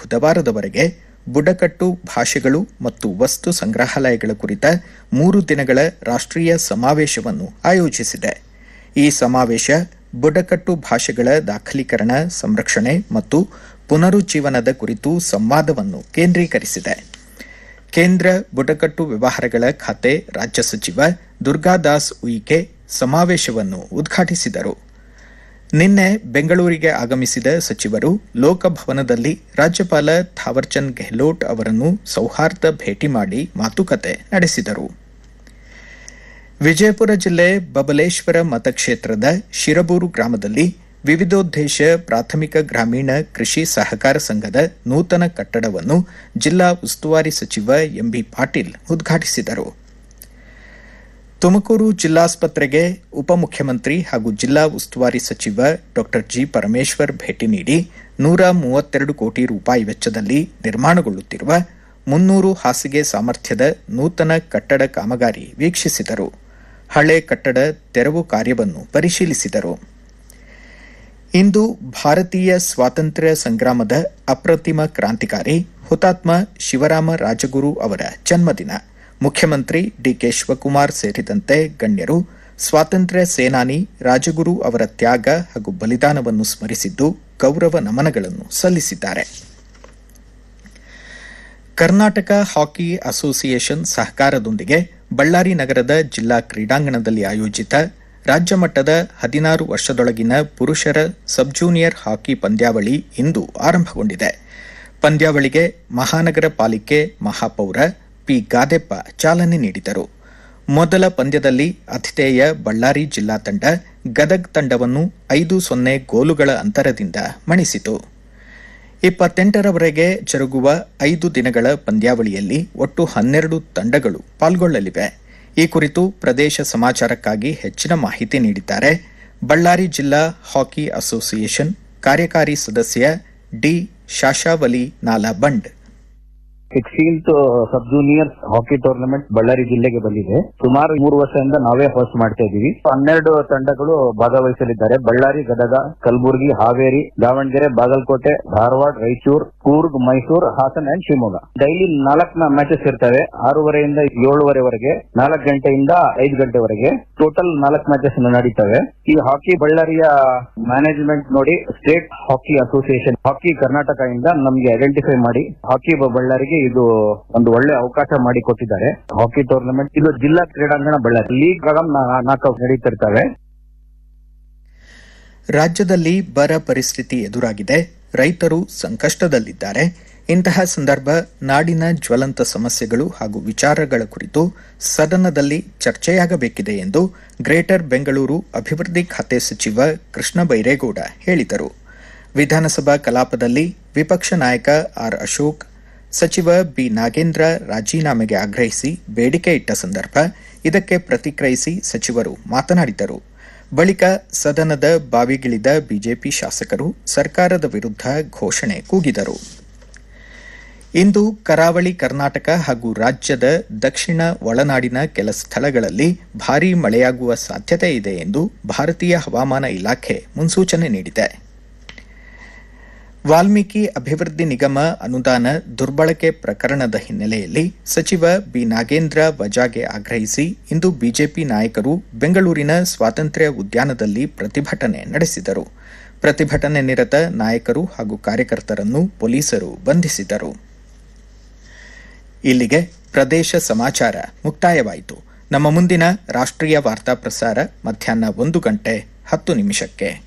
ಬುಧವಾರದವರೆಗೆ ಬುಡಕಟ್ಟು ಭಾಷೆಗಳು ಮತ್ತು ವಸ್ತು ಸಂಗ್ರಹಾಲಯಗಳ ಕುರಿತ ಮೂರು ದಿನಗಳ ರಾಷ್ಟ್ರೀಯ ಸಮಾವೇಶವನ್ನು ಆಯೋಜಿಸಿದೆ ಈ ಸಮಾವೇಶ ಬುಡಕಟ್ಟು ಭಾಷೆಗಳ ದಾಖಲೀಕರಣ ಸಂರಕ್ಷಣೆ ಮತ್ತು ಪುನರುಜ್ಜೀವನದ ಕುರಿತು ಸಂವಾದವನ್ನು ಕೇಂದ್ರೀಕರಿಸಿದೆ ಕೇಂದ್ರ ಬುಡಕಟ್ಟು ವ್ಯವಹಾರಗಳ ಖಾತೆ ರಾಜ್ಯ ಸಚಿವ ದುರ್ಗಾದಾಸ್ ಉಯಿಕೆ ಸಮಾವೇಶವನ್ನು ಉದ್ಘಾಟಿಸಿದರು ನಿನ್ನೆ ಬೆಂಗಳೂರಿಗೆ ಆಗಮಿಸಿದ ಸಚಿವರು ಲೋಕಭವನದಲ್ಲಿ ರಾಜ್ಯಪಾಲ ಥಾವರ್ಚಂದ್ ಗೆಹ್ಲೋಟ್ ಅವರನ್ನು ಸೌಹಾರ್ದ ಭೇಟಿ ಮಾಡಿ ಮಾತುಕತೆ ನಡೆಸಿದರು ವಿಜಯಪುರ ಜಿಲ್ಲೆ ಬಬಲೇಶ್ವರ ಮತಕ್ಷೇತ್ರದ ಶಿರಬೂರು ಗ್ರಾಮದಲ್ಲಿ ವಿವಿಧೋದ್ದೇಶ ಪ್ರಾಥಮಿಕ ಗ್ರಾಮೀಣ ಕೃಷಿ ಸಹಕಾರ ಸಂಘದ ನೂತನ ಕಟ್ಟಡವನ್ನು ಜಿಲ್ಲಾ ಉಸ್ತುವಾರಿ ಸಚಿವ ಎಂಬಿ ಪಾಟೀಲ್ ಉದ್ಘಾಟಿಸಿದರು ತುಮಕೂರು ಜಿಲ್ಲಾಸ್ಪತ್ರೆಗೆ ಉಪಮುಖ್ಯಮಂತ್ರಿ ಹಾಗೂ ಜಿಲ್ಲಾ ಉಸ್ತುವಾರಿ ಸಚಿವ ಡಾ ಜಿ ಪರಮೇಶ್ವರ್ ಭೇಟಿ ನೀಡಿ ನೂರ ಮೂವತ್ತೆರಡು ಕೋಟಿ ರೂಪಾಯಿ ವೆಚ್ಚದಲ್ಲಿ ನಿರ್ಮಾಣಗೊಳ್ಳುತ್ತಿರುವ ಮುನ್ನೂರು ಹಾಸಿಗೆ ಸಾಮರ್ಥ್ಯದ ನೂತನ ಕಟ್ಟಡ ಕಾಮಗಾರಿ ವೀಕ್ಷಿಸಿದರು ಹಳೆ ಕಟ್ಟಡ ತೆರವು ಕಾರ್ಯವನ್ನು ಪರಿಶೀಲಿಸಿದರು ಇಂದು ಭಾರತೀಯ ಸ್ವಾತಂತ್ರ್ಯ ಸಂಗ್ರಾಮದ ಅಪ್ರತಿಮ ಕ್ರಾಂತಿಕಾರಿ ಹುತಾತ್ಮ ಶಿವರಾಮ ರಾಜಗುರು ಅವರ ಜನ್ಮದಿನ ಮುಖ್ಯಮಂತ್ರಿ ಡಿಕೆ ಶಿವಕುಮಾರ್ ಸೇರಿದಂತೆ ಗಣ್ಯರು ಸ್ವಾತಂತ್ರ್ಯ ಸೇನಾನಿ ರಾಜಗುರು ಅವರ ತ್ಯಾಗ ಹಾಗೂ ಬಲಿದಾನವನ್ನು ಸ್ಮರಿಸಿದ್ದು ಗೌರವ ನಮನಗಳನ್ನು ಸಲ್ಲಿಸಿದ್ದಾರೆ ಕರ್ನಾಟಕ ಹಾಕಿ ಅಸೋಸಿಯೇಷನ್ ಸಹಕಾರದೊಂದಿಗೆ ಬಳ್ಳಾರಿ ನಗರದ ಜಿಲ್ಲಾ ಕ್ರೀಡಾಂಗಣದಲ್ಲಿ ಆಯೋಜಿತ ರಾಜ್ಯ ಮಟ್ಟದ ಹದಿನಾರು ವರ್ಷದೊಳಗಿನ ಪುರುಷರ ಸಬ್ ಜೂನಿಯರ್ ಹಾಕಿ ಪಂದ್ಯಾವಳಿ ಇಂದು ಆರಂಭಗೊಂಡಿದೆ ಪಂದ್ಯಾವಳಿಗೆ ಮಹಾನಗರ ಪಾಲಿಕೆ ಮಹಾಪೌರ ಪಿ ಗಾದೆಪ್ಪ ಚಾಲನೆ ನೀಡಿದರು ಮೊದಲ ಪಂದ್ಯದಲ್ಲಿ ಅತಿಥೇಯ ಬಳ್ಳಾರಿ ಜಿಲ್ಲಾ ತಂಡ ಗದಗ್ ತಂಡವನ್ನು ಐದು ಸೊನ್ನೆ ಗೋಲುಗಳ ಅಂತರದಿಂದ ಮಣಿಸಿತು ಇಪ್ಪತ್ತೆಂಟರವರೆಗೆ ಜರುಗುವ ಐದು ದಿನಗಳ ಪಂದ್ಯಾವಳಿಯಲ್ಲಿ ಒಟ್ಟು ಹನ್ನೆರಡು ತಂಡಗಳು ಪಾಲ್ಗೊಳ್ಳಲಿವೆ ಈ ಕುರಿತು ಪ್ರದೇಶ ಸಮಾಚಾರಕ್ಕಾಗಿ ಹೆಚ್ಚಿನ ಮಾಹಿತಿ ನೀಡಿದ್ದಾರೆ ಬಳ್ಳಾರಿ ಜಿಲ್ಲಾ ಹಾಕಿ ಅಸೋಸಿಯೇಷನ್ ಕಾರ್ಯಕಾರಿ ಸದಸ್ಯ D Shashavali Nalaband sixteenth sub junior hockey tournament Ballari ಜಿಲ್ಲೆಗೆ ಬಂದಿದೆ ಸುಮಾರು ಮೂರು ವರ್ಷದಿಂದ ನಾವೇ ಹೋಸ್ಟ್ ಮಾಡ್ತಾ ಇದೀವಿ ಹನ್ನೆರಡು ತಂಡಗಳು ಭಾಗವಹಿಸಲಿದ್ದಾರೆ ಬಳ್ಳಾರಿ ಗದಗ ಕಲಬುರಗಿ ಹಾವೇರಿ ದಾವಣಗೆರೆ ಬಾಗಲಕೋಟೆ ಧಾರವಾಡ ರಾಯಚೂರು ಕೂರ್ಗ್ ಮೈಸೂರು ಹಾಸನ ಅಂಡ್ ಶಿವಮೊಗ್ಗ ಡೈಲಿ ನಾಲ್ಕು ಮ್ಯಾಚಸ್ ಇರ್ತವೆ ಆರೂವರೆಯಿಂದ ಏಳುವರೆವರೆಗೆ ನಾಲ್ಕು ಗಂಟೆಯಿಂದ ಐದು ಗಂಟೆವರೆಗೆ ಟೋಟಲ್ ನಾಲ್ಕು ಮ್ಯಾಚಸ್ ನಡೀತವೆ ಈ ಹಾಕಿ ಬಳ್ಳಾರಿಯ ಮ್ಯಾನೇಜ್ಮೆಂಟ್ ನೋಡಿ state hockey association hockey Karnataka ಇಂದ ನಮ್ಗೆ ಐಡೆಂಟಿಫೈ ಮಾಡಿ ಹಾಕಿ ಬಳ್ಳಾರಿಗೆ ಇದು ಒಂದು ಒಳ್ಳೆ ಅವಕಾಶ ಮಾಡಿ ಕೊಟ್ಟಿದ್ದಾರೆ ಹಾಕಿ ಟೂರ್ನಮೆಂಟ್ ಇದು ಜಿಲ್ಲಾ ಕ್ರೀಡಾಂಗಣ ಬಳ್ಳಾರಿ ಲೀಗ್ ನಾಕೌಟ್ ನಡೀತಿರ್ತವೆ ರಾಜ್ಯದಲ್ಲಿ ಬರ ಪರಿಸ್ಥಿತಿ ಎದುರಾಗಿದೆ ರೈತರು ಸಂಕಷ್ಟದಲ್ಲಿದ್ದಾರೆ ಇಂತಹ ಸಂದರ್ಭ ನಾಡಿನ ಜ್ವಲಂತ ಸಮಸ್ಯೆಗಳು ಹಾಗೂ ವಿಚಾರಗಳ ಕುರಿತು ಸದನದಲ್ಲಿ ಚರ್ಚೆಯಾಗಬೇಕಿದೆ ಎಂದು ಗ್ರೇಟರ್ ಬೆಂಗಳೂರು ಅಭಿವೃದ್ಧಿ ಖಾತೆ ಸಚಿವ ಕೃಷ್ಣ ಬೈರೇಗೌಡ ಹೇಳಿದರು ವಿಧಾನಸಭಾ ಕಲಾಪದಲ್ಲಿ ವಿಪಕ್ಷ ನಾಯಕ ಆರ್ ಅಶೋಕ್ ಸಚಿವ ಬಿ ನಾಗೇಂದ್ರ ರಾಜೀನಾಮೆಗೆ ಆಗ್ರಹಿಸಿ ಬೇಡಿಕೆ ಇಟ್ಟ ಸಂದರ್ಭ ಇದಕ್ಕೆ ಪ್ರತಿಕ್ರಿಯಿಸಿ ಸಚಿವರು ಮಾತನಾಡಿದರು ಬಳಿಕ ಸದನದ ಬಾವಿಗಿಳಿದ ಬಿಜೆಪಿ ಶಾಸಕರು ಸರ್ಕಾರದ ವಿರುದ್ಧ ಘೋಷಣೆ ಕೂಗಿದರು ಇಂದು ಕರಾವಳಿ ಕರ್ನಾಟಕ ಹಾಗೂ ರಾಜ್ಯದ ದಕ್ಷಿಣ ಒಳನಾಡಿನ ಕೆಲ ಸ್ಥಳಗಳಲ್ಲಿ ಭಾರೀ ಮಳೆಯಾಗುವ ಸಾಧ್ಯತೆ ಇದೆ ಎಂದು ಭಾರತೀಯ ಹವಾಮಾನ ಇಲಾಖೆ ಮುನ್ಸೂಚನೆ ನೀಡಿದೆ ವಾಲ್ಮೀಕಿ ಅಭಿವೃದ್ಧಿ ನಿಗಮ ಅನುದಾನ ದುರ್ಬಳಕೆ ಪ್ರಕರಣದ ಹಿನ್ನೆಲೆಯಲ್ಲಿ ಸಚಿವ ಬಿ ನಾಗೇಂದ್ರ ವಜಾಗೆ ಆಗ್ರಹಿಸಿ ಇಂದು ಬಿಜೆಪಿ ನಾಯಕರು ಬೆಂಗಳೂರಿನ ಸ್ವಾತಂತ್ರ್ಯ ಉದ್ಯಾನದಲ್ಲಿ ಪ್ರತಿಭಟನೆ ನಡೆಸಿದರು ಪ್ರತಿಭಟನೆ ನಿರತ ನಾಯಕರು ಹಾಗೂ ಕಾರ್ಯಕರ್ತರನ್ನು ಪೊಲೀಸರು ಬಂಧಿಸಿದರು ಇಲ್ಲಿಗೆ ಪ್ರದೇಶ ಸಮಾಚಾರ ಮುಕ್ತಾಯವಾಯಿತು ನಮ್ಮ ಮುಂದಿನ ರಾಷ್ಟ್ರೀಯ ವಾರ್ತಾ ಪ್ರಸಾರ ಮಧ್ಯಾಹ್ನ ಒಂದು ಗಂಟೆ ಹತ್ತು ನಿಮಿಷಕ್ಕೆ